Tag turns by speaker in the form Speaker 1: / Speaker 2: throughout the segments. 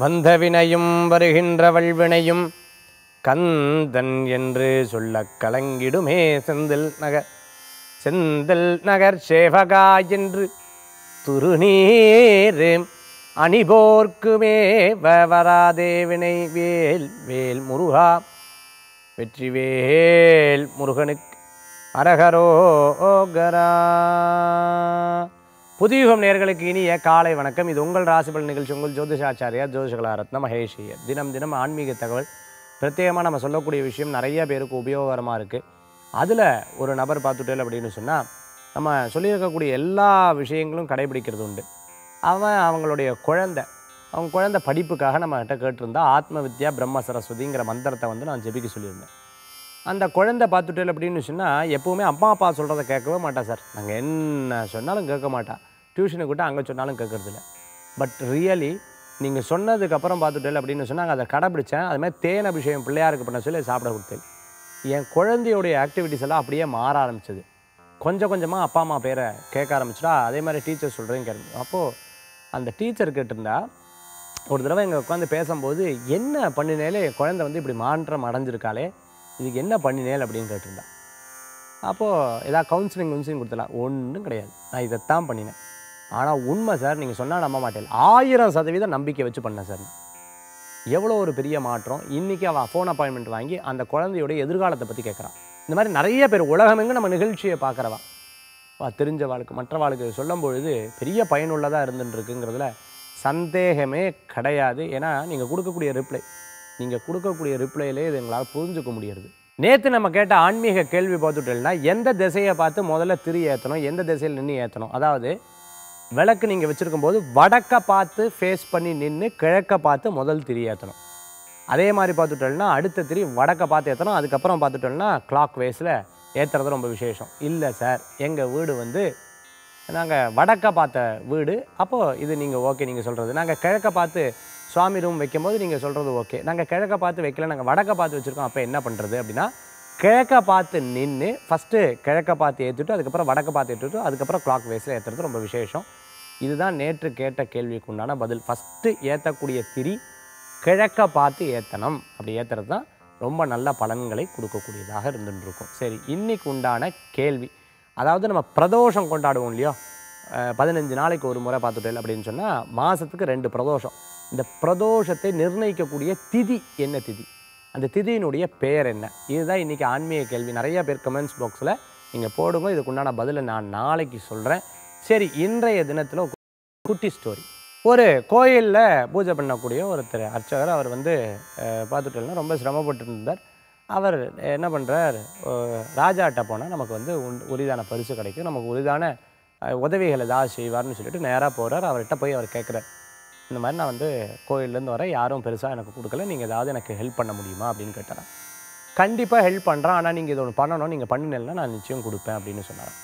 Speaker 1: வந்த வினையும் வருகின்ற வல்வினையும் கந்தன் என்று சொல்லக் கலங்கிடுமே செந்தில் நகர் செந்தில் நகர் சேவகா என்று துருநீர் அணிபோர்க்குமே வராதே வினை வேல் வேல் முருகா வெற்றிவேல் முருகனுக்கு அரகரோகரா புதியுகம் நேர்களுக்கு இனிய காலை வணக்கம் இது உங்கள் ராசிபல் நிகழ்ச்சி உங்கள் ஜோதிஷாச்சாரியா ஜோதிஷகலா ரத்ன மகேஷியர் தினம் தினம் ஆன்மீக தகவல் பிரத்யேகமாக நம்ம சொல்லக்கூடிய விஷயம் நிறைய பேருக்கு உபயோகரமாக இருக்குது அதில் ஒரு நபர் பார்த்துட்டேன் அப்படின்னு சொன்னால் நம்ம சொல்லியிருக்கக்கூடிய எல்லா விஷயங்களும் கடைபிடிக்கிறது உண்டு அவன் அவங்களுடைய குழந்தை அவங்க குழந்தை படிப்புக்காக நம்மகிட்ட கேட்டிருந்தா ஆத்ம வித்யா பிரம்ம சரஸ்வதிங்கிற மந்திரத்தை வந்து நான் ஜெபிக்க சொல்லியிருந்தேன் அந்த குழந்தை பார்த்துட்டேன் அப்படின்னு சொன்னால் எப்போவுமே அம்மா அப்பா சொல்கிறத கேட்கவே மாட்டா சார் நாங்கள் என்ன சொன்னாலும் கேட்க மாட்டா டியூஷனுக்கு விட்டு அங்கே சொன்னாலும் கேட்கறதில்ல பட் ரியலி நீங்கள் சொன்னதுக்கப்புறம் பார்த்துட்டேன் அப்படின்னு சொன்னாங்க அதை கடைப்பிடிச்சேன் அது மாதிரி தேன் அபிஷேகம் பிள்ளையாருக்கு பண்ண சொல்லி சாப்பிட கொடுத்தேன் என் குழந்தையோடைய ஆக்டிவிட்டிஸ் எல்லாம் அப்படியே மாற ஆரம்பிச்சது கொஞ்சம் கொஞ்சமாக அப்பா அம்மா பேரை கேட்க ஆரம்பிச்சிட்டா அதே மாதிரி டீச்சர் சொல்கிறேன்னு கேட்க அப்போது அந்த டீச்சர் கேட்டிருந்தா ஒரு தடவை இங்கே உட்காந்து பேசும்போது என்ன பண்ணினேலே என் குழந்தை வந்து இப்படி மாற்றம் அடைஞ்சிருக்காளே இதுக்கு என்ன பண்ணினேல் அப்படின்னு கேட்டிருந்தா அப்போது ஏதாவது கவுன்சிலிங் கவுன்சிலிங் கொடுத்தலாம் ஒன்றும் கிடையாது நான் இதைத்தான் பண்ணினேன் ஆனால் உண்மை சார் நீங்கள் சொன்னால் நம்ப மாட்டேன் ஆயிரம் சதவீதம் நம்பிக்கை வச்சு பண்ணேன் சார் எவ்வளோ ஒரு பெரிய மாற்றம் இன்றைக்கி அவள் ஃபோன் அப்பாயின்மெண்ட் வாங்கி அந்த குழந்தையோட எதிர்காலத்தை பற்றி கேட்குறான் இந்த மாதிரி நிறைய பேர் உலகமெங்கும் நம்ம நிகழ்ச்சியை பார்க்குறவா வா தெரிஞ்ச வாழ்க்கை மற்ற வாழ்க்கை சொல்லும் பொழுது பெரிய பயனுள்ளதாக இருந்துட்டுருக்குங்கிறதுல சந்தேகமே கிடையாது ஏன்னா நீங்கள் கொடுக்கக்கூடிய ரிப்ளை நீங்கள் கொடுக்கக்கூடிய ரிப்ளைலே இது எங்களால் புரிஞ்சுக்க முடியுது நேற்று நம்ம கேட்ட ஆன்மீக கேள்வி பார்த்துட்டோம்னா எந்த திசையை பார்த்து முதல்ல திரி ஏற்றணும் எந்த திசையில் நின்று ஏற்றணும் அதாவது விளக்கு நீங்கள் வச்சுருக்கும் போது வடக்க பார்த்து ஃபேஸ் பண்ணி நின்று கிழக்க பார்த்து முதல் திரி ஏற்றணும் அதே மாதிரி பார்த்துட்டோம்னா அடுத்த திரி வடக்க பார்த்து ஏற்றணும் அதுக்கப்புறம் பார்த்துட்டோம்னா கிளாக் வேஸில் ஏற்றுறது ரொம்ப விசேஷம் இல்லை சார் எங்கள் வீடு வந்து நாங்கள் வடக்க பார்த்த வீடு அப்போது இது நீங்கள் ஓகே நீங்கள் சொல்கிறது நாங்கள் கிழக்க பார்த்து சுவாமி ரூம் வைக்கும்போது நீங்கள் சொல்கிறது ஓகே நாங்கள் கிழக்க பார்த்து வைக்கல நாங்கள் வடக்க பார்த்து வச்சுருக்கோம் அப்போ என்ன பண்ணுறது அப்படின்னா கிழக்க பார்த்து நின்று ஃபஸ்ட்டு கிழக்க பார்த்து ஏற்றிட்டு அதுக்கப்புறம் வடக்க பார்த்து ஏற்றிட்டு அதுக்கப்புறம் கிளாக் வேஸில் ஏற்றுறது ரொம்ப விசேஷம் இதுதான் நேற்று கேட்ட கேள்விக்கு உண்டான பதில் ஃபஸ்ட்டு ஏற்றக்கூடிய திரி கிழக்க பார்த்து ஏற்றணும் அப்படி ஏற்றுறது தான் ரொம்ப நல்ல பலன்களை கொடுக்கக்கூடியதாக இருந்துட்டு இருக்கும் சரி இன்னைக்கு உண்டான கேள்வி அதாவது நம்ம பிரதோஷம் கொண்டாடுவோம் இல்லையோ அஹ், பதினஞ்சு நாளைக்கு ஒரு முறை பார்த்துட்டேன் அப்படின்னு சொன்னால் மாதத்துக்கு ரெண்டு பிரதோஷம் இந்த பிரதோஷத்தை நிர்ணயிக்கக்கூடிய திதி என்ன திதி அந்த திதியினுடைய பெயர் என்ன இதுதான் இன்றைக்கி ஆன்மீக கேள்வி நிறைய பேர் கமெண்ட்ஸ் பாக்ஸில் நீங்கள் போடுங்க இதுக்குண்டான பதிலை நான் நாளைக்கு சொல்கிறேன் சரி இன்றைய தினத்தில் குட்டி ஸ்டோரி ஒரு கோயிலில் பூஜை பண்ணக்கூடிய ஒருத்தர் அர்ச்சகர் அவர் வந்து அஹ், பார்த்துட்டோம்னா ரொம்ப சிரமப்பட்டு இருந்தார் அவர் என்ன பண்ணுறார் ராஜாட்ட போனால் நமக்கு வந்து உண்டு- உரிதான பரிசு கிடைக்கும் நமக்கு உரிதான அஹ், உதவிகள் ஏதாவது செய்வார்னு சொல்லிட்டு நேராக போகிறார் அவர்கிட்ட போய் அவர் கேட்குறார் இந்த மாதிரி நான் வந்து கோயிலேருந்து வரேன் யாரும் பெருசாக எனக்கு கொடுக்கல நீங்கள் ஏதாவது எனக்கு ஹெல்ப் பண்ண முடியுமா அப்படின்னு கேட்டாராம் கண்டிப்பாக ஹெல்ப் பண்ணுறேன் ஆனால் நீங்கள் இது ஒன்று பண்ணணும் நீங்கள் பண்ணினேன்னா நான் நிச்சயம் கொடுப்பேன் அப்படின்னு சொன்னாராம்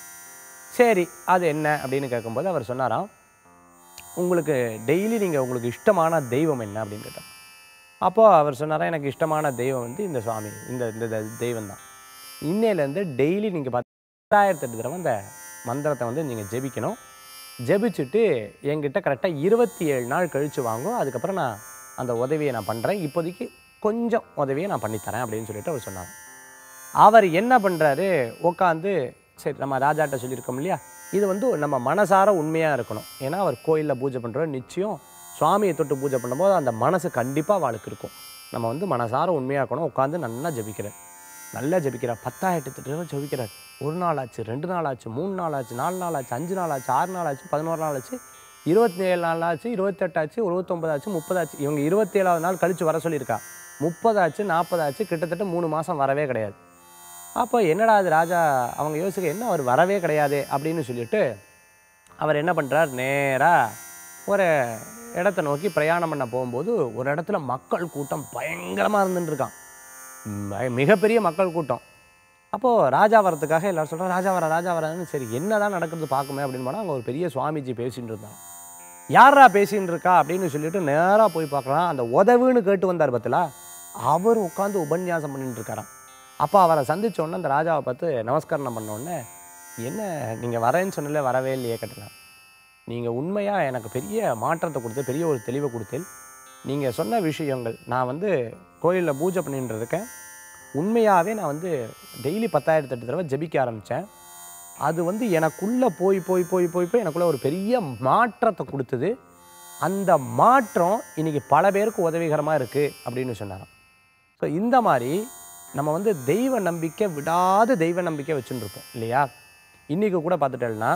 Speaker 1: சரி அது என்ன அப்படின்னு கேட்கும்போது அவர் சொன்னாராம் உங்களுக்கு டெய்லி நீங்கள் உங்களுக்கு இஷ்டமான தெய்வம் என்ன அப்படின்னு கேட்டார் அப்போது அவர் சொன்னாரா எனக்கு இஷ்டமான தெய்வம் வந்து இந்த சுவாமி இந்த இந்த தெ- தெய்வம் தான் இன்னையிலேருந்து டெய்லி நீங்கள் பத்தாயிரத்தெட்டு தடவை அந்த மந்திரத்தை வந்து நீங்கள் ஜெபிக்கணும் ஜெபிச்சுட்டு என்கிட்ட கரெக்டாக இருபத்தி ஏழு நாள் கழித்து வாங்கும் அதுக்கப்புறம் நான் அந்த உதவியை நான் பண்ணுறேன் இப்போதைக்கு கொஞ்சம் உதவியை நான் பண்ணித்தரேன் அப்படின்னு சொல்லிட்டு அவர் சொன்னார் அவர் என்ன பண்ணுறாரு உட்காந்து சரி நம்ம ராஜாட்ட சொல்லியிருக்கோம் இல்லையா இது வந்து நம்ம மனசார உண்மையாக இருக்கணும் ஏன்னா அவர் கோயிலில் பூஜை பண்ணுறோம் நிச்சயம் சுவாமியை தொட்டு பூஜை பண்ணும்போது அந்த மனசு கண்டிப்பாக அவளுக்கு இருக்கும் நம்ம வந்து மனசார உண்மையாக இருக்கணும் உட்காந்து நல்லா ஜெபிக்கிறார் நல்லா ஜெபிக்கிறார் பத்தாயிரத்து தடவை ஜெபிக்கிறார் ஒரு நாள் ஆச்சு ரெண்டு நாள் ஆச்சு மூணு நாள் ஆச்சு நாலு நாள் ஆச்சு அஞ்சு நாள் ஆச்சு ஆறு நாள் ஆச்சு பதினோரு நாள் ஆச்சு இருபத்தி ஏழு நாள் ஆச்சு இருபத்தெட்டாச்சு இருபத்தொம்பதாச்சு முப்பதாச்சு இவங்க இருபத்தேழாவது நாள் கழித்து வர சொல்லியிருக்கா முப்பதாச்சு நாற்பதாச்சு கிட்டத்தட்ட மூணு மாதம் வரவே கிடையாது அப்போ என்னடா அது ராஜா அவங்க யோசிக்க என்ன அவர் வரவே கிடையாது அப்படின்னு சொல்லிட்டு அவர் என்ன பண்ணுறார் நேராக ஒரு இடத்த நோக்கி பிரயாணம் பண்ண போகும்போது ஒரு இடத்துல மக்கள் கூட்டம் பயங்கரமாக இருந்துட்டு இருக்கான் ம- மிகப்பெரிய மக்கள் கூட்டம் அப்போது ராஜா வரத்துக்காக எல்லாரும் சொல்கிறாங்க ராஜா வர ராஜா வரான்னு சரி என்ன தான் நடக்கிறது பார்க்குமே அப்படின்னு போனால் அங்கே ஒரு பெரிய சுவாமிஜி பேசின்னு இருந்தாங்க யாரா பேசின்னு இருக்கா அப்படின்னு சொல்லிட்டு நேராக போய் பார்க்கலாம் அந்த உதவுன்னு கேட்டு வந்தார் பத்திலா அவர் உட்காந்து உபன்யாசம் பண்ணிட்டு இருக்காராம் அப்போ அவரை சந்திச்ச உடனே அந்த ராஜாவை பார்த்து நமஸ்காரம் பண்ண உடனே என்ன நீங்கள் வரேன்னு சொன்னல வரவே இல்லையே கேட்டலாம் நீங்கள் உண்மையாக எனக்கு பெரிய மாற்றத்தை கொடுத்து பெரிய ஒரு தெளிவை கொடுத்தேன் நீங்கள் சொன்ன விஷயங்கள் நான் வந்து கோயிலில் பூஜை பண்ணிட்டு இருக்கேன் உண்மையாகவே நான் வந்து டெய்லி பத்தாயிரத்து எட்டு தடவை ஜெபிக்க ஆரம்பித்தேன் அது வந்து எனக்குள்ளே போய் போய் போய் போய் போய் எனக்குள்ளே ஒரு பெரிய மாற்றத்தை கொடுத்தது அந்த மாற்றம் இன்னைக்கு பல பேருக்கு உதவிகரமாக இருக்குது அப்படின்னு சொன்னாராம் ஸோ இந்த மாதிரி நம்ம வந்து தெய்வ நம்பிக்கை விடாத தெய்வ நம்பிக்கை வச்சுட்டு இருப்போம் இல்லையா இன்றைக்கி கூட பார்த்துட்டேன்னா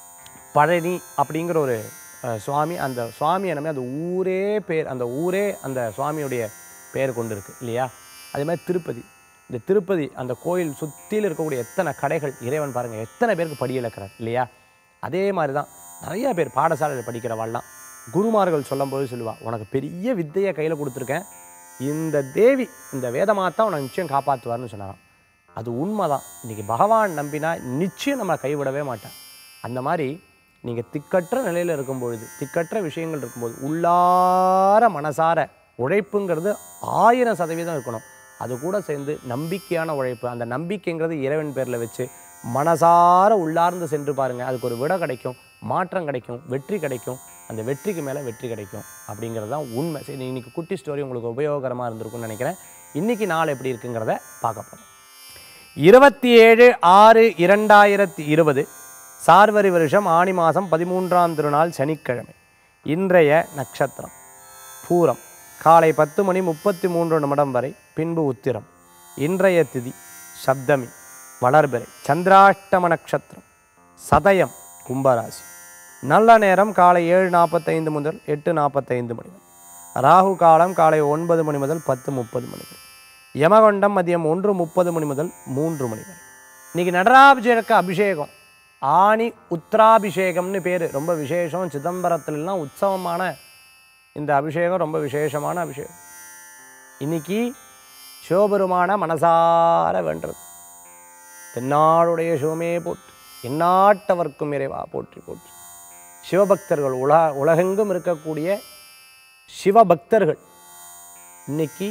Speaker 1: பழனி அப்படிங்கிற ஒரு அஹ், சுவாமி அந்த சுவாமி என்னமே அந்த ஊரே பேர் அந்த ஊரே அந்த சுவாமியுடைய பேர் கொண்டு இருக்கு இல்லையா அதே மாதிரி திருப்பதி இந்த திருப்பதி அந்த கோயில் சுற்றியில் இருக்கக்கூடிய எத்தனை கடைகள் இறைவன் பாருங்கள் எத்தனை பேருக்கு படி இழக்கிறார் இல்லையா அதே மாதிரி தான் நிறைய பேர் பாடசாலையில் படிக்கிறவாள்லாம் குருமார்கள் சொல்லும்போது சொல்லுவா உனக்கு பெரிய வித்தையை கையில் கொடுத்துருக்கேன் இந்த தேவி இந்த வேதமாத்தா உனக்கு நிச்சயம் காப்பாற்றுவார்னு சொன்னாராம் அது உண்மைதான் இன்னைக்கு பகவான் நம்பினா நிச்சயம் நம்ம கைவிடவே மாட்டேன் அந்த மாதிரி நீங்கள் திக்கற்ற நிலையில் இருக்கும் பொழுது திக்கற்ற விஷயங்கள் இருக்கும்போது உள்ளார மனசார உழைப்புங்கிறது ஆயிரம் சதவீதம் இருக்கணும் அது கூட சேர்ந்து நம்பிக்கையான உழைப்பு அந்த நம்பிக்கைங்கிறது இறைவன் பேரில் வச்சு மனசார உள்ளார்ந்து சென்று பாருங்கள் அதுக்கு ஒரு விட கிடைக்கும் மாற்றம் கிடைக்கும் வெற்றி கிடைக்கும் அந்த வெற்றிக்கு மேலே வெற்றி கிடைக்கும் அப்படிங்கிறது தான் உண்மை சரி இன்னைக்கு குட்டி ஸ்டோரி உங்களுக்கு உபயோகரமாக இருந்திருக்கும்னு நினைக்கிறேன் இன்னைக்கு நாள் எப்படி இருக்குங்கிறத பார்க்க போகிறோம் இருபத்தி ஏழு ஆறு இரண்டாயிரத்தி இருபது சார்வரி வருஷம் ஆணி மாதம் பதிமூன்றாம் திருநாள் சனிக்கிழமை இன்றைய நட்சத்திரம் பூரம் காலை பத்து மணி முப்பத்தி மூன்று நிமிடம் வரை பின்பு உத்திரம் இன்றைய திதி சப்தமி வளர்பிறை சந்திராஷ்டம நட்சத்திரம் சதயம் கும்பராசி நல்ல நேரம் காலை ஏழு நாற்பத்தைந்து முதல் எட்டு நாற்பத்தைந்து மணி வரை ராகு காலம் காலை ஒன்பது மணி முதல் பத்து முப்பது மணி வரை யமகண்டம் மதியம் ஒன்று முப்பது மணி முதல் மூன்று மணி வரை இன்னைக்கு நடராபிஷேக அபிஷேகம் ஆணி உத்ராபிஷேகம்னு பேர் ரொம்ப விசேஷம் சிதம்பரத்துலலாம் உற்சவமான இந்த அபிஷேகம் ரொம்ப விசேஷமான அபிஷேகம் இன்னைக்கு சிவபெருமான மனசார வேண்டது தென்னாடுடைய சிவமே போட்டு எந்நாட்டவர்க்கும் இறைவா போற்றி போற்றி சிவபக்தர்கள் உலக உலகெங்கும் இருக்கக்கூடிய சிவபக்தர்கள் இன்னைக்கு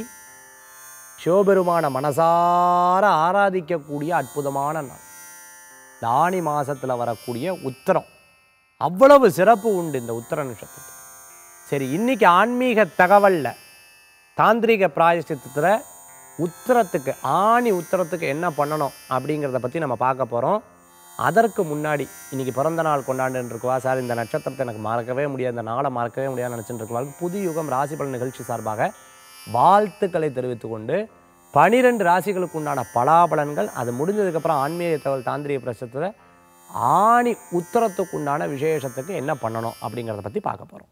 Speaker 1: சிவபெருமான மனசார ஆராதிக்கக்கூடிய அற்புதமான நாள் இந்த ஆணி மாசத்துல வரக்கூடிய உத்தரம் அவ்வளவு சிறப்பு உண்டு இந்த உத்தர நட்சத்திரத்துக்கு சரி இன்னைக்கு ஆன்மீக தகவல்ல தாந்திரிக பிராயசித்தத்தில் உத்தரத்துக்கு ஆணி உத்தரத்துக்கு என்ன பண்ணணும் அப்படிங்கிறத பற்றி நம்ம பார்க்க போகிறோம் அதற்கு முன்னாடி இன்னைக்கு பிறந்த நாள் கொண்டாண்டுன்னு இருக்குவா சார் இந்த நட்சத்திரத்தை எனக்கு மறக்கவே முடியாது இந்த நாளை மறக்கவே முடியாதுன்னு நினச்சிட்டு இருக்குவாங்க புது யுகம் ராசி பலன் நிகழ்ச்சி சார்பாக வாழ்த்துக்களை தெரிவித்துக் கொண்டு பனிரெண்டு ராசிகளுக்கு உண்டான பலாபலன்கள் அது முடிஞ்சதுக்கப்புறம் ஆன்மீக தகவல் தாந்திரிய பிரசத்தில் ஆணி உத்தரத்துக்கு உண்டான விசேஷத்துக்கு என்ன பண்ணணும் அப்படிங்கிறத பற்றி பார்க்க போகிறோம்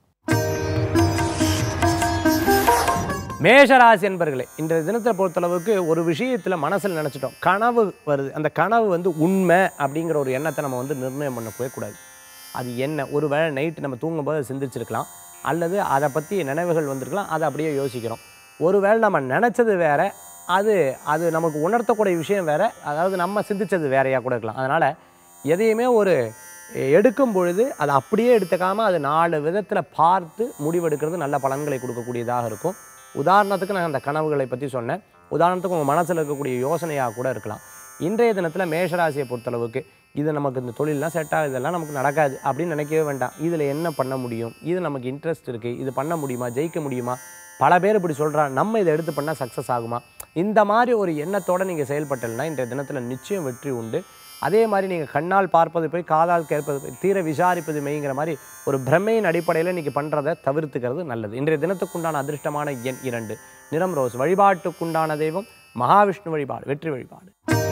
Speaker 1: மேஷராசி என்பர்களே இன்றைய தினத்தை பொறுத்தளவுக்கு ஒரு விஷயத்தில் மனசில் நினச்சிட்டோம் கனவு வருது அந்த கனவு வந்து உண்மை அப்படிங்கிற ஒரு எண்ணத்தை நம்ம வந்து நிர்ணயம் பண்ணவே கூடாது அது என்ன ஒரு வேளை நைட்டு நம்ம தூங்கும்போது அதை சிந்திச்சிருக்கலாம் அல்லது அதை பற்றி நினைவுகள் வந்திருக்கலாம் அதை அப்படியே யோசிக்கிறோம் ஒருவேளை நம்ம நினச்சது வேற அது அது நமக்கு உணர்த்தக்கூடிய விஷயம் வேற அதாவது நம்ம சிந்திச்சது வேறையா கூட இருக்கலாம் அதனால் எதையுமே ஒரு எடுக்கும் பொழுது அதை அப்படியே எடுத்துக்காமல் அது நாலு விதத்தில் பார்த்து முடிவெடுக்கிறது நல்ல பலன்களை கொடுக்கக்கூடியதாக இருக்கும் உதாரணத்துக்கு நான் அந்த கனவுகளை பற்றி சொன்னேன் உதாரணத்துக்கு உங்கள் மனசில் இருக்கக்கூடிய யோசனையாக கூட இருக்கலாம் இன்றைய தினத்தில் மேஷராசியை பொறுத்தளவுக்கு இது நமக்கு இந்த தொழிலெலாம் செட் ஆகுது இதெல்லாம் நமக்கு நடக்காது அப்படின்னு நினைக்கவே வேண்டாம் இதில் என்ன பண்ண முடியும் இது நமக்கு இன்ட்ரெஸ்ட் இருக்குது இது பண்ண முடியுமா ஜெயிக்க முடியுமா பல பேர் இப்படி சொல்கிறாங்க நம்ம இதை எடுத்து பண்ணால் சக்ஸஸ் ஆகுமா இந்த மாதிரி ஒரு எண்ணத்தோடு நீங்கள் செயல்பட்டீங்கன்னா இன்றைய தினத்தில் நிச்சயம் வெற்றி உண்டு அதே மாதிரி நீங்கள் கண்ணால் பார்ப்பது போய் காதால் கேட்பது போய் தீர விசாரிப்பது மெய்ங்கிற மாதிரி ஒரு பிரமையின் அடிப்படையில் நீங்கள் பண்ணுறதை தவிர்த்துக்கிறது நல்லது இன்றைய தினத்துக்குண்டான அதிர்ஷ்டமான எண் இரண்டு நிறம் ரோஸ் வழிபாட்டுக்குண்டான தெய்வம் மகாவிஷ்ணு வழிபாடு வெற்றி வழிபாடு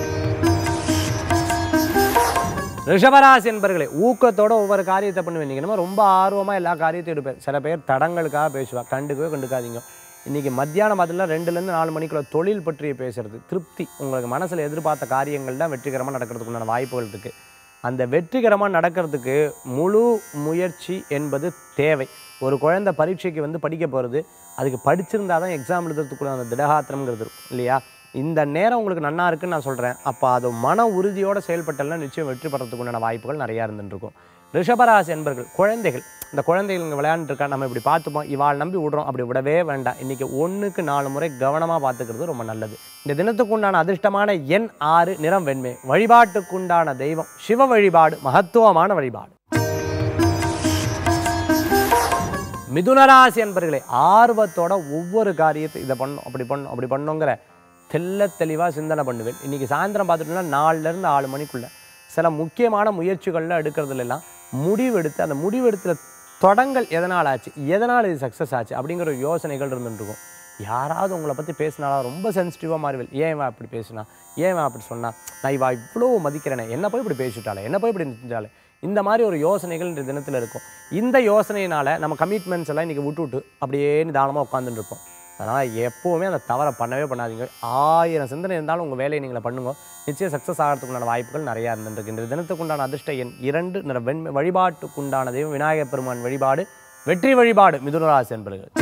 Speaker 1: ரிஷபராசி என்பர்களே ஊக்கத்தோட ஒவ்வொரு காரியத்தை பண்ணுவேன் நீங்கள் என்னமோ ரொம்ப ஆர்வமாக எல்லா காரியத்தையும் எடுப்பேன் சில பேர் தடங்களுக்காக பேசுவா கண்டுக்கவே கண்டுக்காதீங்க இன்றைக்கி மத்தியானம் அதில் ரெண்டுலேருந்து நாலு மணிக்குள்ள தொழில் பற்றி பேசுறது திருப்தி உங்களுக்கு மனசில் எதிர்பார்த்த காரியங்கள் தான் வெற்றிகரமாக நடக்கிறதுக்கு உண்டான வாய்ப்புகள் இருக்குது அந்த வெற்றிகரமாக நடக்கிறதுக்கு முழு முயற்சி என்பது தேவை ஒரு குழந்தை பரீட்சைக்கு வந்து படிக்க போகிறது அதுக்கு படிச்சிருந்தா தான் எக்ஸாம் எழுதுறதுக்குள்ள அந்த திடகாத்திரம்ங்கிறது இருக்கும் இல்லையா இந்த நேரம் உங்களுக்கு நன்னா இருக்குன்னு நான் சொல்கிறேன் அப்போ அது மன உறுதியோடு செயல்பட்டெல்லாம் நிச்சயம் வெற்றி பெறத்துக்கு உண்டான வாய்ப்புகள் நிறையா இருந்துருக்கும் ரிஷபராசி என்பர்கள் குழந்தைகள் இந்த குழந்தைகள் இங்கே விளையாண்டுருக்கா நம்ம இப்படி பார்த்துப்போம் இவாள் நம்பி விடுறோம் அப்படி விடவே வேண்டாம் இன்றைக்கி ஒன்றுக்கு நாலு முறை கவனமாக பார்த்துக்கிறது ரொம்ப நல்லது இந்த தினத்துக்கு உண்டான அதிர்ஷ்டமான எண் ஆறு நிறம் வெண்மை வழிபாட்டுக்குண்டான தெய்வம் சிவ வழிபாடு மகத்துவமான வழிபாடு மிதுனராசி என்பர்களே ஆர்வத்தோட ஒவ்வொரு காரியத்தை இதை பண்ணும் அப்படி பண்ணும் அப்படி பண்ணுங்கிற தெள்ள தெளிவாக சிந்தனை பண்ணுவேன் இன்றைக்கி சாயந்தரம் பார்த்துட்டோம்னா நாலுலேருந்து ஆறு மணிக்குள்ளே சில முக்கியமான முயற்சிகள்லாம் எடுக்கிறதுல எல்லாம் முடிவெடுத்து அந்த முடிவெடுத்துல தொடங்கல் எதனால் ஆச்சு எதனால் இது சக்ஸஸ் ஆச்சு அப்படிங்கிற ஒரு யோசனைகள் இருந்துட்டு இருக்கும் யாராவது உங்களை பற்றி பேசினாலா ரொம்ப சென்சிட்டிவாக மாறுவேல் ஏன் இவன் அப்படி பேசினா ஏன் இவன் அப்படி சொன்னா நான் இவா இவ்வளோ மதிக்கிறேனே என்ன போய் இப்படி பேசிட்டாலே என்ன போய் இப்படி செஞ்சாலே இந்த மாதிரி ஒரு யோசனைகள் இந்த தினத்தில் இருக்கும் இந்த யோசனையினால் நம்ம கமிட்மெண்ட்ஸ் எல்லாம் இன்றைக்கி விட்டு விட்டு அப்படியே நிதானமாக உட்காந்துட்டு இருப்போம் அதனால் எப்போவுமே அந்த தவறை பண்ணவே பண்ணாதீங்க ஆயிரம் சிந்தனை இருந்தாலும் உங்கள் வேலையை நீங்கள் பண்ணுங்க நிச்சயம் சக்ஸஸ் ஆகிறதுக்குண்டான வாய்ப்புகள் நிறையா இருந்துருக்கு இந்த தினத்துக்குண்டான அதிர்ஷ்ட எண் இரண்டு நிற வெண்மை வழிபாட்டுக்குண்டான தெய்வம் விநாயகப் பெருமான் வழிபாடு வெற்றி வழிபாடு மிதுனராசி என்பர்கள்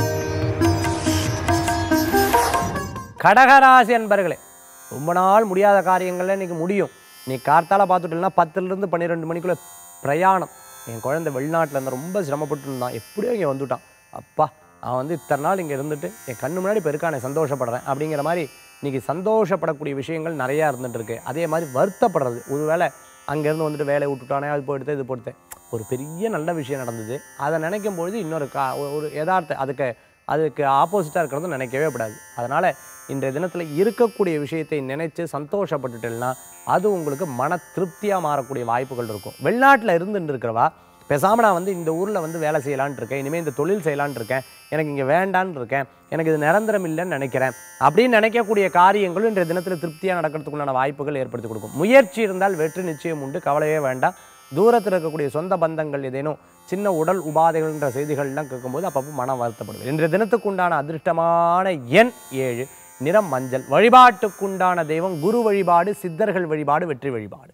Speaker 1: கடகராசி என்பர்களே ரொம்ப நாள் முடியாத காரியங்கள்ல இன்னைக்கு முடியும் நீ கார்த்தால பார்த்துட்டீங்கன்னா பத்துலேருந்து பன்னிரெண்டு மணிக்குள்ள பிரயாணம் என் குழந்தை வெளிநாட்டில் இருந்து ரொம்ப சிரமப்பட்டு இருந்தான் எப்படியோ இங்கே வந்துட்டான் அப்பா அவன் வந்து இத்தனை நாள் இங்கே இருந்துட்டு என் கண்ணு முன்னாடி இப்போ இருக்கானே சந்தோஷப்படுறேன் அப்படிங்கிற மாதிரி இன்னைக்கு சந்தோஷப்படக்கூடிய விஷயங்கள் நிறையா இருந்துட்டு இருக்கு அதே மாதிரி வருத்தப்படுறது ஒருவேளை அங்கேருந்து வந்துட்டு வேலையை விட்டுட்டானே அது போயிடுத்து இது போயிடுத்து ஒரு பெரிய நல்ல விஷயம் நடந்தது அதை நினைக்கும் பொழுது இன்னொரு கா ஒரு- ஒரு யதார்த்த அதுக்கு அதுக்கு ஆப்போசிட்டாக இருக்கிறது நினைக்கவே கூடாது அதனால் இன்றைய தினத்தில் இருக்கக்கூடிய விஷயத்தை நினைச்சு சந்தோஷப்பட்டுட்டேன்னா அது உங்களுக்கு மன திருப்தியாக மாறக்கூடிய வாய்ப்புகள் இருக்கும் வெளிநாட்டில் இருந்துட்டு இருக்கிறவா பேசாமல் நான் வந்து இந்த ஊரில் வந்து வேலை செய்யலான்னு இருக்கேன் இனிமேல் இந்த தொழில் செய்யலான்னு இருக்கேன் எனக்கு இங்கே வேண்டான்னு இருக்கேன் எனக்கு இது நிரந்தரம் இல்லைன்னு நினைக்கிறேன் அப்படின்னு நினைக்கக்கூடிய காரியங்களும் இன்றைய தினத்தில் திருப்தியாக நடக்கிறதுக்குண்டான வாய்ப்புகள் ஏற்படுத்தி கொடுக்கும் முயற்சி இருந்தால் வெற்றி நிச்சயம் உண்டு கவலையே வேண்டாம் தூரத்தில் இருக்கக்கூடிய சொந்த பந்தங்கள் ஏதேனும் சின்ன உடல் உபாதைகள்ன்ற செய்திகள்லாம் கேட்கும்போது அப்பப்போ மனம் வருத்தப்படுது இன்றைய தினத்துக்குண்டான அதிர்ஷ்டமான எண் ஏழு நிறம் மஞ்சள் வழிபாட்டுக்குண்டான தெய்வம் குரு வழிபாடு சித்தர்கள் வழிபாடு வெற்றி வழிபாடு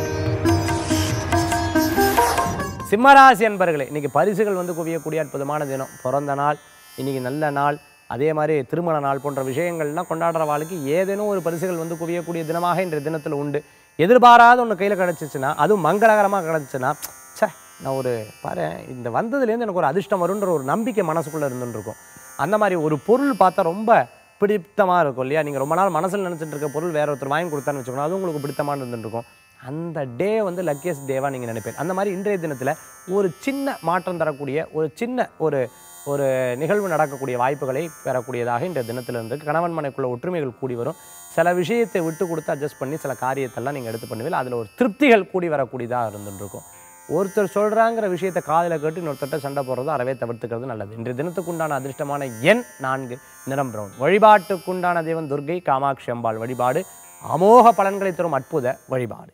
Speaker 1: சிம்மராசி அன்பர்களே இன்னைக்கு பரிசுகள் வந்து குவியக்கூடிய அற்புதமான தினம் பிறந்த நாள் இன்னைக்கு நல்ல நாள் அதே மாதிரி திருமண நாள் போன்ற விஷயங்கள்லாம் கொண்டாடுற வாழ்க்கை ஏதேனும் ஒரு பரிசுகள் வந்து குவியக்கூடிய தினமாக இன்றைய தினத்தில் உண்டு எதிர்பாராத ஒன்று கையில் கிடச்சிச்சுன்னா அதுவும் மங்களகரமாக கிடச்சிச்சுன்னா ச்சே நான் ஒரு பாரு இந்த வந்ததுலேருந்து எனக்கு ஒரு அதிர்ஷ்டம் வரும்ன்ற ஒரு நம்பிக்கை மனசுக்குள்ளே இருந்துட்டு இருக்கும் அந்த மாதிரி ஒரு பொருள் பார்த்தா ரொம்ப பிடித்தமாக இருக்கும் இல்லையா நீங்கள் ரொம்ப நாள் மனசில் நினச்சிட்டு இருக்க பொருள் வேற ஒருத்தர் வாங்கி கொடுத்தான்னு வச்சுக்கோங்க அது உங்களுக்கு பிடித்தமான இருந்துட்டு இருக்கும் அந்த டே வந்து லக்கியஸ்ட் டேவாக நீங்கள் நினைப்பேன் அந்த மாதிரி இன்றைய தினத்தில் ஒரு சின்ன மாற்றம் தரக்கூடிய ஒரு சின்ன ஒரு ஒரு நிகழ்வு நடக்கக்கூடிய வாய்ப்புகளை பெறக்கூடியதாக இன்றைய தினத்தில் இருந்து கணவன் மனைக்குள்ள ஒற்றுமைகள் கூடி வரும் சில விஷயத்தை விட்டு கொடுத்து அட்ஜஸ்ட் பண்ணி சில காரியத்தெல்லாம் நீங்கள் எடுத்து பண்ணுவீங்க அதில் ஒரு திருப்திகள் கூடி வரக்கூடியதாக இருந்துட்டு இருக்கும் ஒருத்தர் சொல்கிறாங்கிற விஷயத்தை காதில் கேட்டு இன்னொருத்தட்ட சண்டை போடுறதும் அறவே தவிர்த்துக்கிறது நல்லது இன்றைய தினத்துக்குண்டான அதிர்ஷ்டமான எண் நான்கு நிறம் பிரவுன் வழிபாட்டுக்குண்டான தெய்வம் துர்கை காமாட்சி அம்பாள் வழிபாடு அமோக பலன்களை தரும் அற்புத வழிபாடு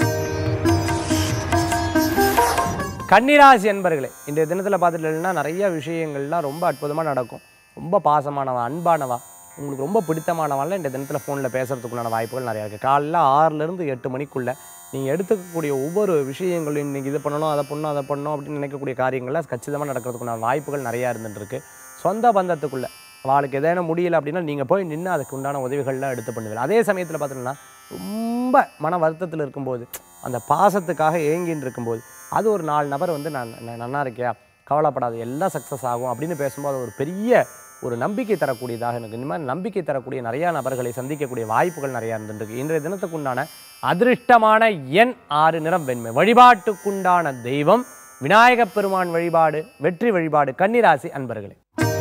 Speaker 1: கன்னிராசி என்பர்களே இன்றைய தினத்தில் பார்த்துட்டீங்கன்னா நிறைய விஷயங்கள்லாம் ரொம்ப அற்புதமாக நடக்கும் ரொம்ப பாசமானவா அன்பானவா உங்களுக்கு ரொம்ப பிடித்தமானவான்லாம் இந்த தினத்தில் ஃபோனில் பேசுகிறதுக்குள்ளான வாய்ப்புகள் நிறையா இருக்குது காலைல ஆறுலேருந்து எட்டு மணிக்குள்ளே நீங்கள் எடுத்துக்கக்கூடிய ஒவ்வொரு விஷயங்களும் இன்றைக்கி இது பண்ணணும் அதை பண்ணணும் அதை பண்ணணும் அப்படின்னு நினைக்கக்கூடிய காரியங்கள்லாம் கச்சிதமாக நடக்கிறதுக்குண்டான வாய்ப்புகள் நிறையா இருந்துட்டு இருக்கு சொந்த பந்தத்துக்குள்ளே அவளுக்கு எதேனும் முடியல அப்படின்னா நீங்கள் போய் நின்று அதுக்கு உண்டான உதவிகள்லாம் எடுத்து பண்ணுவீங்க அதே சமயத்தில் பார்த்தீங்கன்னா ரொம்ப மன வருத்தத்தில் இருக்கும்போது அந்த பாசத்துக்காக ஏங்கின்னு இருக்கும்போது அது ஒரு நாலு நபர் வந்து நான் நான் நல்லா இருக்கியா கவலைப்படாது எல்லாம் சக்ஸஸ் ஆகும் அப்படின்னு பேசும்போது ஒரு பெரிய ஒரு நம்பிக்கை தரக்கூடியதாக எனக்கு இந்த மாதிரி நம்பிக்கை தரக்கூடிய நிறையா நபர்களை சந்திக்கக்கூடிய வாய்ப்புகள் நிறையா இருந்துருக்கு இன்றைய தினத்துக்குண்டான அதிர்ஷ்டமான எண் ஆறு நிறம் வெண்மை வழிபாட்டுக்குண்டான தெய்வம் விநாயகப் பெருமான் வழிபாடு வெற்றி வழிபாடு கன்னிராசி அன்பர்களே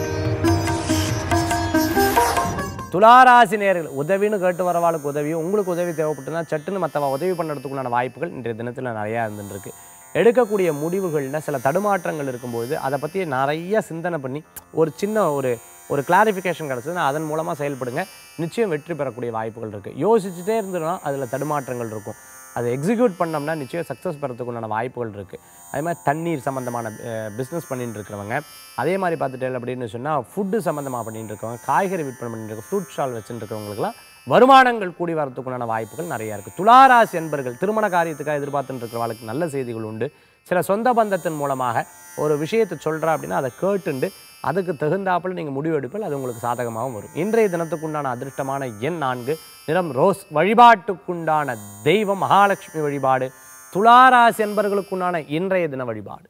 Speaker 1: துளாராசி நேர்கள் உதவின்னு கேட்டு வரவாளுக்கு உதவியும் உங்களுக்கு உதவி தேவைப்பட்டுனா சட்டுன்னு மற்றவ உதவி பண்ணுறதுக்குண்டான வாய்ப்புகள் இன்றைய தினத்தில் நிறையா இருந்துருக்கு எடுக்கக்கூடிய முடிவுகளில் சில தடுமாற்றங்கள் இருக்கும்போது அதை பற்றி நிறைய சிந்தனை பண்ணி ஒரு சின்ன ஒரு ஒரு கிளாரிஃபிகேஷன் கிடச்சதுன்னா அதன் மூலமாக செயல்படுங்க நிச்சயம் வெற்றி பெறக்கூடிய வாய்ப்புகள் இருக்குது யோசிச்சுட்டே இருந்தோம்னா அதில் தடுமாற்றங்கள் இருக்கும் அதை எக்ஸிக்யூட் பண்ணோம்னா நிச்சயம் சக்ஸஸ் பெறத்துக்குண்டான வாய்ப்புகள் இருக்குது அதே மாதிரி தண்ணீர் சம்மந்தமான பிஸ்னஸ் பண்ணிட்டு இருக்கிறவங்க அதே மாதிரி பார்த்துட்டேன் அப்படின்னு சொன்னால் ஃபுட்டு சம்மந்தமாக பண்ணிட்டு இருக்கவங்க காய்கறி விற்பனை பண்ணிட்டு இருக்க ஃப்ரூட் ஸ்டால் வச்சுட்டு இருக்கிறவங்களுக்குலாம் வருமானங்கள் கூடி வரத்துக்குண்டான வாய்ப்புகள் நிறையா இருக்குது துளாராசி என்பர்கள் திருமண காரியத்துக்காக எதிர்பார்த்துட்டு இருக்கிறவங்களுக்கு நல்ல செய்திகள் உண்டு சில சொந்த பந்தத்தின் மூலமாக ஒரு விஷயத்தை சொல்கிறா அப்படின்னா அதை கேட்டுண்டு அதுக்கு தகுந்தாப்பில் நீங்கள் முடிவு எடுப்பில் அது உங்களுக்கு சாதகமாகவும் வரும் இன்றைய தினத்துக்குண்டான அதிர்ஷ்டமான எண் நான்கு நிறம் ரோஸ் வழிபாட்டுக்குண்டான தெய்வம் மகாலட்சுமி வழிபாடு துளாராசி என்பர்களுக்குண்டான இன்றைய தின வழிபாடு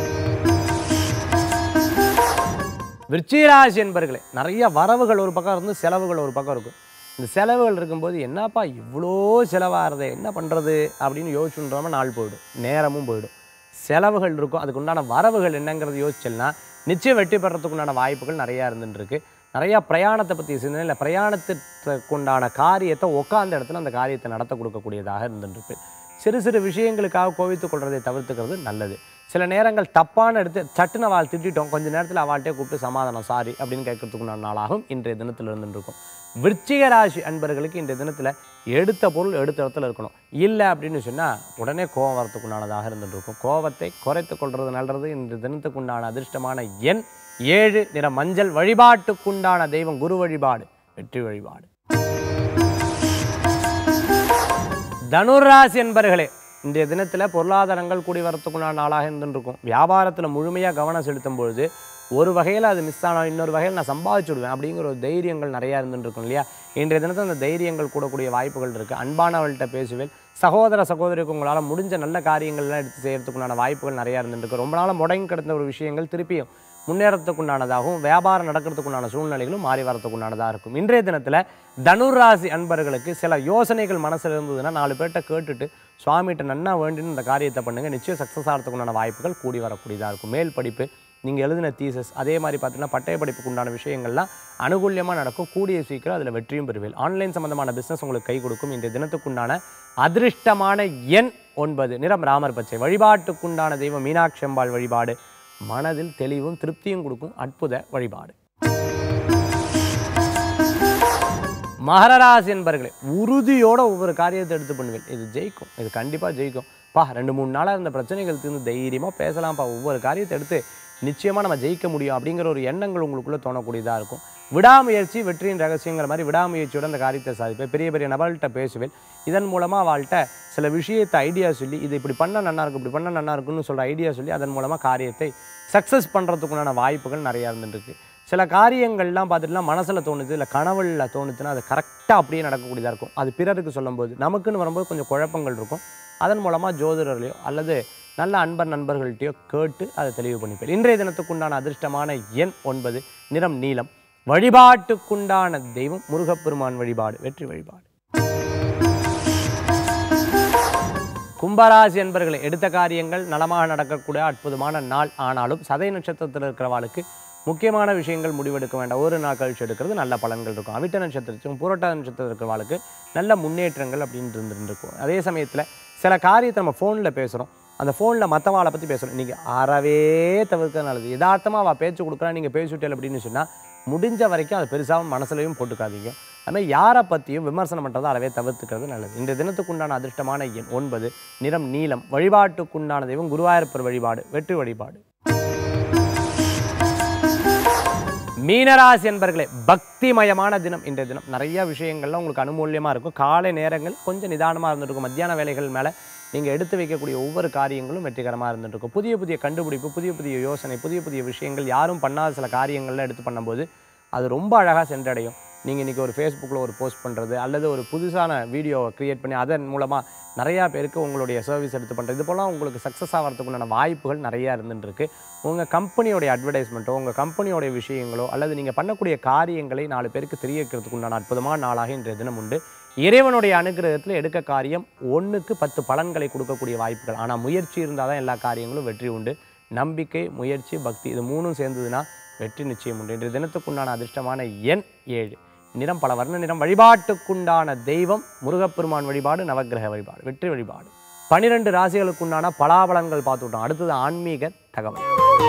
Speaker 1: விருச்சிகராசி என்பர்களே நிறைய வரவுகள் ஒரு பக்கம் இருந்து செலவுகள் ஒரு பக்கம் இருக்கும் இந்த செலவுகள் இருக்கும்போது என்னப்பா இவ்வளோ செலவாகிறதே என்ன பண்ணுறது அப்படின்னு யோசிச்சுன்றோம நாள் போயிடும் நேரமும் போயிடும் செலவுகள் இருக்கும் அதுக்கு உண்டான வரவுகள் என்னங்கிறது யோசிச்சல்னா நிச்சயம் வெற்றி பெறத்துக்குண்டான வாய்ப்புகள் நிறையா இருந்துருக்கு நிறையா பிரயாணத்தை பற்றி சிந்தனை இல்லை பிரயாணத்துக்கு உண்டான காரியத்தை உட்காந்த இடத்துல அந்த காரியத்தை நடத்த கொடுக்கக்கூடியதாக இருந்துருக்கு சிறு சிறு விஷயங்களுக்காக கோவித்துக் கொள்றதை தவிர்த்துக்கிறது நல்லது சில நேரங்கள் தப்பான எடுத்து சட்டுன்னு அவள் திட்டிட்டோம் கொஞ்ச நேரத்தில் அவள்கிட்டே கூப்பிட்டு சமாதானம் சாரி அப்படின்னு கேட்கறதுக்குண்டான நாளாகும் இன்றைய தினத்தில் இருந்துருக்கும் விருச்சிக ராசி அன்பர்களுக்கு இன்றைய தினத்தில் எடுத்த பொருள் எடுத்த இடத்துல இருக்கணும் இல்லை அப்படின்னு சொன்னால் உடனே கோபம் வரத்துக்குண்டானதாக இருந்துருக்கும் கோபத்தை குறைத்து கொள்வது நல்லது இன்றைய தினத்துக்குண்டான அதிர்ஷ்டமான எண் ஏழு நிற மஞ்சள் வழிபாட்டுக்குண்டான தெய்வம் குரு வழிபாடு வெற்றி வழிபாடு தனுராசி என்பர்களே இன்றைய தினத்தில் பொருளாதாரங்கள் கூடி வரத்துக்குண்டான நாளாக இருந்துருக்கும் வியாபாரத்தில் முழுமையாக கவனம் செலுத்தும் பொழுது ஒரு வகையில் அது மிஸ் ஆனால் இன்னொரு வகையில் நான் சம்பாதிச்சு விடுவேன் அப்படிங்கிற ஒரு தைரியங்கள் நிறையா இருந்துருக்கும் இல்லையா இன்றைய தினத்தில் அந்த தைரியங்கள் கூடக்கூடிய வாய்ப்புகள் இருக்குது அன்பானவள்கிட்ட பேசுவேன் சகோதர சகோதரிக்கு உங்களால் முடிஞ்ச நல்ல காரியங்கள்லாம் எடுத்து செய்கிறதுக்குண்டான வாய்ப்புகள் நிறையா இருந்துருக்கு ரொம்ப நாள் முடங்கி கிடந்த ஒரு விஷயங்கள் திருப்பியும் முன்னேறத்துக்குண்டானதாகவும் வியாபாரம் நடக்கிறதுக்குண்டான சூழ்நிலைகளும் மாறி வரத்துக்குண்டானதாக இருக்கும் இன்றைய தினத்தில் தனுராசி அன்பர்களுக்கு சில யோசனைகள் மனசில் இருந்ததுன்னா நாலு பேர்கிட்ட கேட்டுட்டு சுவாமிகிட்ட நன்னா வேண்டின்னு இந்த காரியத்தை பண்ணுங்கள் நிச்சயம் சக்ஸஸ் ஆகிறதுக்குண்டான வாய்ப்புகள் கூடி வரக்கூடியதாக இருக்கும் மேல் படிப்பு நீங்கள் எழுதின தீசஸ் அதே மாதிரி பார்த்தீங்கன்னா பட்டய படிப்புக்கு உண்டான விஷயங்கள்லாம் அனுகூல்யமாக நடக்கும் கூடிய சீக்கிரம் அதில் வெற்றியும் பெறுவேன் ஆன்லைன் சம்மந்தமான பிஸ்னஸ் உங்களுக்கு கை கொடுக்கும் இன்றைய தினத்துக்குண்டான அதிர்ஷ்டமான எண் ஒன்பது நிறம் ராமர் பச்சை வழிபாட்டுக்குண்டான தெய்வம் மீனாட்சி அம்பாள் வழிபாடு மனதில் தெளிவும் திருப்தியும் கொடுக்கும் அற்புத வழிபாடு மகரராசி என்பர்களே உறுதியோட ஒவ்வொரு காரியத்தை எடுத்து பண்ணுவேன் இது ஜெயிக்கும் இது கண்டிப்பாக ஜெயிக்கும் பா ரெண்டு மூணு நாளாக இருந்த பிரச்சனைகள் தீர்ந்து தைரியமாக பேசலாம்ப்பா ஒவ்வொரு காரியத்தை எடுத்து நிச்சயமாக நம்ம ஜெயிக்க முடியும் அப்படிங்கிற ஒரு எண்ணங்கள் உங்களுக்குள்ளே தோணக்கூடியதாக இருக்கும் விடாமுயற்சி வெற்றியின் ரகசியங்கிற மாதிரி விடாமுயற்சியோட அந்த காரியத்தை சாதிப்பேன் பெரிய பெரிய நபர்கள்ட்ட பேசுவேன் இதன் மூலமாக அவள்கிட்ட சில விஷயத்தை ஐடியா சொல்லி இது இப்படி பண்ணால் நல்லா இருக்கும் இப்படி பண்ணால் நல்லா இருக்குன்னு சொல்கிற ஐடியா சொல்லி அதன் மூலமாக காரியத்தை சக்ஸஸ் பண்ணுறதுக்குண்டான வாய்ப்புகள் நிறையா இருந்துருக்கு சில காரியங்கள்லாம் பார்த்துட்டுலாம் மனசில் தோணுது இல்லை கனவுல தோணுச்சுன்னா அது கரெக்டாக அப்படியே நடக்கக்கூடியதாக இருக்கும் அது பிறருக்கு சொல்லும்போது நமக்குன்னு வரும்போது கொஞ்சம் குழப்பங்கள் இருக்கும் அதன் மூலமாக ஜோதிடர்களையோ அல்லது நல்ல அன்பர் நண்பர்கள்ட்டையோ கேட்டு அதை தெளிவு பண்ணிப்பேன் இன்றைய தினத்துக்குண்டான அதிர்ஷ்டமான எண் ஒன்பது நிறம் நீலம் வழிபாட்டுக்குண்டான தெய்வம் முருகப்பெருமான் வழிபாடு வெற்றி வழிபாடு கும்பராசி என்பர்களை எடுத்த காரியங்கள் நலமாக நடக்கக்கூடிய அற்புதமான நாள் ஆனாலும் சதய நட்சத்திரத்தில் இருக்கிறவாளுக்கு முக்கியமான விஷயங்கள் முடிவெடுக்க வேண்டாம் ஒரு நாள் கழிச்சு எடுக்கிறது நல்ல பலன்கள் இருக்கும் அவிட்ட நட்சத்திரத்துக்கும் புரட்டாத நட்சத்திரத்தில் இருக்கிறவாளுக்கு நல்ல முன்னேற்றங்கள் அப்படின்னு இருந்துருக்கும் அதே சமயத்தில் சில காரியத்தை நம்ம ஃபோனில் பேசுகிறோம் அந்த ஃபோனில் மற்றவாளை பற்றி பேசுகிறோம் நீங்கள் அறவே தவிர்க்க நல்லது யதார்த்தமாக அவள் பேச்சு கொடுக்குறா நீங்கள் பேசிவிட்டேன் அப்படின்னு சொன்னால் முடிஞ்ச வரைக்கும் அதை பெருசாக மனசுலையும் போட்டுக்காதீங்க அதுமாதிரி யாரை பற்றியும் விமர்சனம் பண்ணுறதை அறவே தவிர்த்துக்கிறது நல்லது இந்த தினத்துக்குண்டான அதிர்ஷ்டமான எண் ஒன்பது நிறம் நீலம் வழிபாட்டுக்குண்டான தெய்வம் குருவாயூரப்பர் வழிபாடு வெற்றி வழிபாடு மீனராசி என்பர்களே பக்திமயமான தினம் இன்றைய தினம் நிறைய விஷயங்கள்லாம் உங்களுக்கு அனுமூல்யமாக இருக்கும் காலை நேரங்கள் கொஞ்சம் நிதானமாக இருந்துருக்கும் மத்தியான வேலைகள் மேலே நீங்கள் எடுத்து வைக்கக்கூடிய ஒவ்வொரு காரியங்களும் வெற்றிகரமாக இருந்துருக்கும் புதிய புதிய கண்டுபிடிப்பு புதிய புதிய யோசனை புதிய புதிய விஷயங்கள் யாரும் பண்ணாத சில காரியங்கள்லாம் எடுத்து பண்ணும்போது அது ரொம்ப அழகாக சென்றடையும் நீங்கள் இன்றைக்கி ஒரு ஃபேஸ்புக்கில் ஒரு போஸ்ட் பண்ணுறது அல்லது ஒரு புதுசான வீடியோவை க்ரியேட் பண்ணி அதன் மூலமாக நிறையா பேருக்கு உங்களுடைய சர்வீஸ் எடுத்து பண்ணுறது இது போலாம் உங்களுக்கு சக்ஸஸ் ஆகிறதுக்குண்டான வாய்ப்புகள் நிறையா இருந்துருக்கு உங்கள் கம்பெனியோடைய அட்வர்டைஸ்மெண்ட்டோ உங்கள் கம்பெனியோடைய விஷயங்களோ அல்லது நீங்கள் பண்ணக்கூடிய காரியங்களை நாலு பேருக்கு தெரிய வைக்கிறதுக்கு உண்டான அற்புதமான நாளாக இன்றைய தினம் உண்டு இறைவனுடைய அனுகிரகத்தில் எடுக்க காரியம் ஒன்றுக்கு பத்து பலன்களை கொடுக்கக்கூடிய வாய்ப்புகள் ஆனால் முயற்சி இருந்தால் தான் எல்லா காரியங்களும் வெற்றி உண்டு நம்பிக்கை முயற்சி பக்தி இது மூணும் சேர்ந்ததுன்னா வெற்றி நிச்சயம் உண்டு இன்றைய தினத்துக்குண்டான அதிர்ஷ்டமான எண் ஏழு நிறம் பல வர்ண நிறம் வழிபாட்டுக்குண்டான தெய்வம் முருகப்பெருமான் வழிபாடு நவக்கிரக வழிபாடு வெற்றி வழிபாடு பனிரெண்டு ராசிகளுக்குண்டான பலாபலன்கள் பார்த்துட்டோம் அடுத்தது ஆன்மீக தகவல்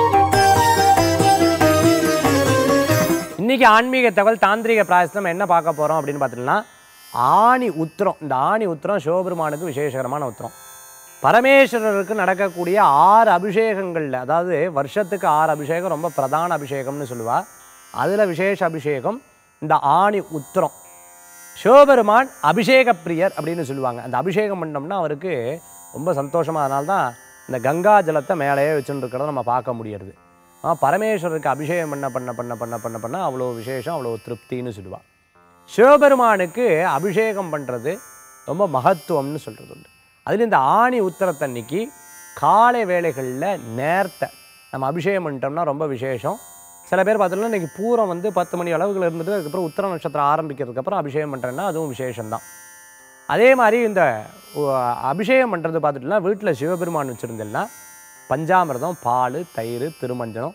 Speaker 1: இன்னைக்கு ஆன்மீக தகவல் தாந்திரிக பிராயசனம் என்ன பார்க்க போகிறோம் அப்படின்னு பார்த்தீங்கன்னா ஆணி உத்திரம் இந்த ஆணி உத்திரம் சிவபெருமானுக்கு விசேஷகரமான உத்திரம் பரமேஸ்வரருக்கு நடக்கக்கூடிய ஆறு அபிஷேகங்களில் அதாவது வருஷத்துக்கு ஆறு அபிஷேகம் ரொம்ப பிரதான அபிஷேகம்னு சொல்லுவா அதில் விசேஷ அபிஷேகம் இந்த ஆணி உத்திரம் சிவபெருமான் அபிஷேக பிரியர் அப்படின்னு சொல்லுவாங்க அந்த அபிஷேகம் பண்ணோம்னா அவருக்கு ரொம்ப சந்தோஷமாக அதனால தான் இந்த கங்கா ஜலத்தை மேலேயே வச்சுட்டு இருக்கிறத நம்ம பார்க்க முடியறது ஆ பரமேஸ்வரருக்கு அபிஷேகம் பண்ண பண்ண பண்ண பண்ண பண்ண பண்ண அவ்வளோ விசேஷம் அவ்வளோ திருப்தின்னு சொல்லுவாள் சிவபெருமானுக்கு அபிஷேகம் பண்ணுறது ரொம்ப மகத்துவம்னு சொல்கிறது உண்டு அதில் இந்த ஆணி உத்தரத்தன்னைக்கு காலை வேளைகளில் நேரத்தை நம்ம அபிஷேகம் பண்ணிட்டோம்னா ரொம்ப விசேஷம் சில பேர் பார்த்தோம்னா இன்றைக்கி பூரம் வந்து பத்து மணி அளவுகள் இருந்துட்டு அதுக்கப்புறம் உத்தர நட்சத்திரம் ஆரம்பிக்கிறதுக்கப்புறம் அபிஷேகம் பண்ணுறேன்னா அதுவும் விசேஷம்தான் அதே மாதிரி இந்த உ- அபிஷேகம் பண்ணுறது பார்த்துட்டுனா வீட்டில் சிவபெருமான் வச்சுருந்தேன்னா பஞ்சாமிர்தம் பால் தயிர் திருமஞ்சனம்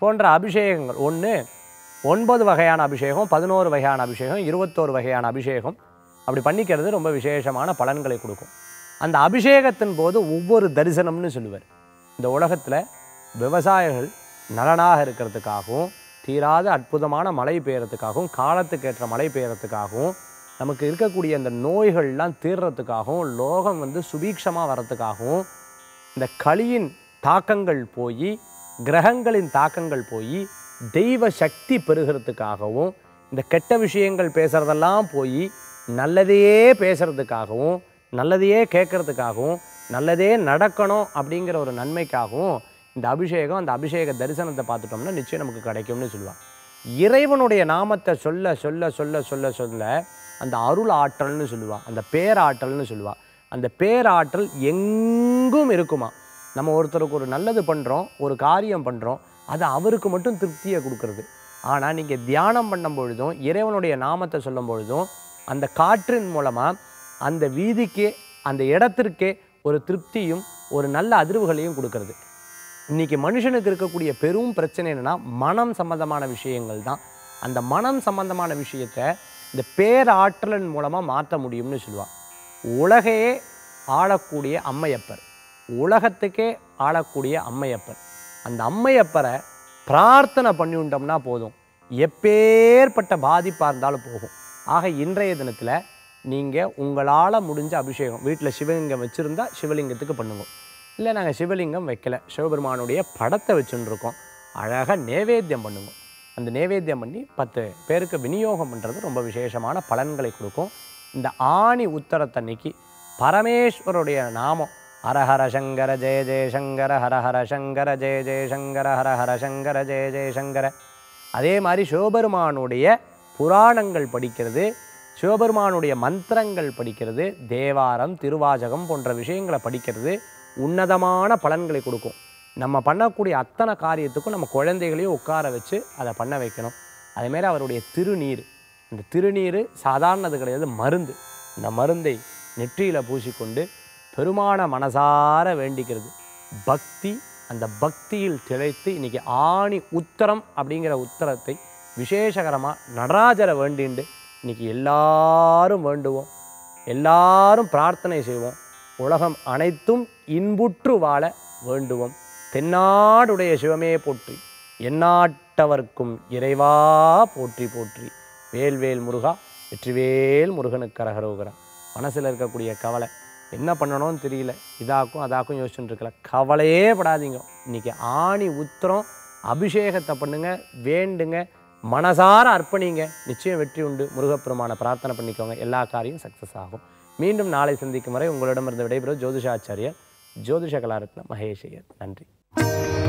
Speaker 1: போன்ற அபிஷேகங்கள் ஒன்று ஒன்பது வகையான அபிஷேகம் பதினோரு வகையான அபிஷேகம் இருபத்தோரு வகையான அபிஷேகம் அப்படி பண்ணிக்கிறது ரொம்ப விசேஷமான பலன்களை கொடுக்கும் அந்த அபிஷேகத்தின் போது ஒவ்வொரு தரிசனம்னு சொல்லுவார் இந்த உலகத்தில் விவசாயிகள் நலனாக இருக்கிறதுக்காகவும் தீராத அற்புதமான மழை பெய்யறதுக்காகவும் காலத்துக்கு ஏற்ற மழை பெய்யறதுக்காகவும் நமக்கு இருக்கக்கூடிய இந்த நோய்கள்லாம் தீர்றதுக்காகவும் லோகம் வந்து சுபீட்சமாக வர்றதுக்காகவும் இந்த களியின் தாக்கங்கள் போய் கிரகங்களின் தாக்கங்கள் போய் தெய்வ சக்தி பெருகிறதுக்காகவும் இந்த கெட்ட விஷயங்கள் பேசுகிறதெல்லாம் போய் நல்லதையே பேசுகிறதுக்காகவும் நல்லதையே கேட்கறதுக்காகவும் நல்லதே நடக்கணும் அப்படிங்கிற ஒரு நன்மைக்காகவும் இந்த அபிஷேகம் அந்த அபிஷேக தரிசனத்தை பார்த்துட்டோம்னா நிச்சயம் நமக்கு கிடைக்கும்னு சொல்லுவாங்க இறைவனுடைய நாமத்தை சொல்ல சொல்ல சொல்ல சொல்ல சொல்ல அந்த அருள் ஆற்றல்னு சொல்லுவாள் அந்த பேராற்றல்னு சொல்லுவாள் அந்த பேராற்றல் எங்கும் இருக்குமா நம்ம ஒருத்தருக்கு ஒரு நல்லது பண்ணுறோம் ஒரு காரியம் பண்ணுறோம் அது அவருக்கு மட்டும் திருப்தியை கொடுக்கறது ஆனால் நீங்கள் தியானம் பண்ணும் பொழுதும் இறைவனுடைய நாமத்தை சொல்லும் பொழுதும் அந்த காற்றின் மூலமாக அந்த வீதிக்கே அந்த இடத்திற்கே ஒரு திருப்தியும் ஒரு நல்ல அதிர்வுகளையும் கொடுக்கறது இன்னைக்கு மனுஷனுக்கு இருக்கக்கூடிய பெரும் பிரச்சனை என்னன்னா மனம் சம்பந்தமான விஷயங்கள் தான் அந்த மனம் சம்பந்தமான விஷயத்தை இந்த பேராற்றலின் மூலமாக மாற்ற முடியும்னு சொல்லுவாள் உலகையே ஆளக்கூடிய அம்மையப்பர் உலகத்துக்கே ஆளக்கூடிய அம்மையப்பர் அந்த அம்மையப்பரை பிரார்த்தனை பண்ணிவிட்டோம்னா போதும் எப்பேற்பட்ட பாதிப்பாக இருந்தாலும் போகும் ஆக இன்றைய தினத்தில் நீங்கள் உங்களால் முடிஞ்ச அபிஷேகம் வீட்டில் சிவலிங்கம் வச்சுருந்தா சிவலிங்கத்துக்கு பண்ணுங்க இல்லை நாங்கள் சிவலிங்கம் வைக்கல சிவபெருமானுடைய படத்தை வச்சுன்னு இருக்கோம் அழகாக நேவேத்தியம் பண்ணுங்க அந்த நேவேத்தியம் பண்ணி பத்து பேருக்கு விநியோகம் பண்ணுறது ரொம்ப விசேஷமான பலன்களை கொடுக்கும் இந்த ஆணி உத்தரத்தன்னைக்கு பரமேஸ்வருடைய நாமம் ஹரஹர சங்கர ஜெய ஜெய சங்கர ஹரஹர சங்கர ஜெய ஜெய சங்கர ஹரஹர சங்கர ஜெய ஜெய சங்கர அதே மாதிரி சிவபெருமானுடைய புராணங்கள் படிக்கிறது சிவபெருமானுடைய மந்திரங்கள் படிக்கிறது தேவாரம் திருவாசகம் போன்ற விஷயங்களை படிக்கிறது உன்னதமான பலன்களை கொடுக்கும் நம்ம பண்ணக்கூடிய அத்தனை காரியத்துக்கும் நம்ம குழந்தைகளையும் உட்கார வச்சு அதை பண்ண வைக்கணும் அதேமாரி அவருடைய திருநீர் அந்த திருநீர் சாதாரணது கிடையாது மருந்து இந்த மருந்தை நெற்றியில் பூசிக்கொண்டு பெருமான மனசார வேண்டிக்கிறது பக்தி அந்த பக்தியில் திளைத்து இன்னைக்கு ஆணி உத்தரம் அப்படிங்கிற உத்தரத்தை விசேஷகரமாக நடராஜரை வேண்டிண்டு இன்னைக்கு எல்லாரும் வேண்டுவோம் எல்லாரும் பிரார்த்தனை செய்வோம் உலகம் அனைத்தும் இன்புற்று வாழ வேண்டுவோம் தென்னாடுடைய சிவமே போற்றி எந்நாட்டவர்க்கும் இறைவா போற்றி போற்றி வேல்வேல் முருகா வெற்றிவேல் முருகனுக்கு கரகரோகரா மனசில் இருக்கக்கூடிய கவலை என்ன பண்ணணும்னு தெரியல இதாக்கும் அதாக்கும் யோசிச்சுட்டு இருக்கல கவலையே படாதீங்க இன்னைக்கு ஆணி உத்திரம் அபிஷேகத்தை பண்ணுங்க வேண்டுங்க மனசார அர்ப்பணிங்க நிச்சயம் வெற்றி உண்டு முருகப்பெருமான பிரார்த்தனை பண்ணிக்கோங்க எல்லா காரியம் சக்ஸஸ் ஆகும் மீண்டும் நாளை சந்திக்கும் வரை உங்களிடமிருந்து விடைபெறும் ஜோதிஷாச்சாரியர் ஜோதிஷ கலாரத்ன மகேஷையர் நன்றி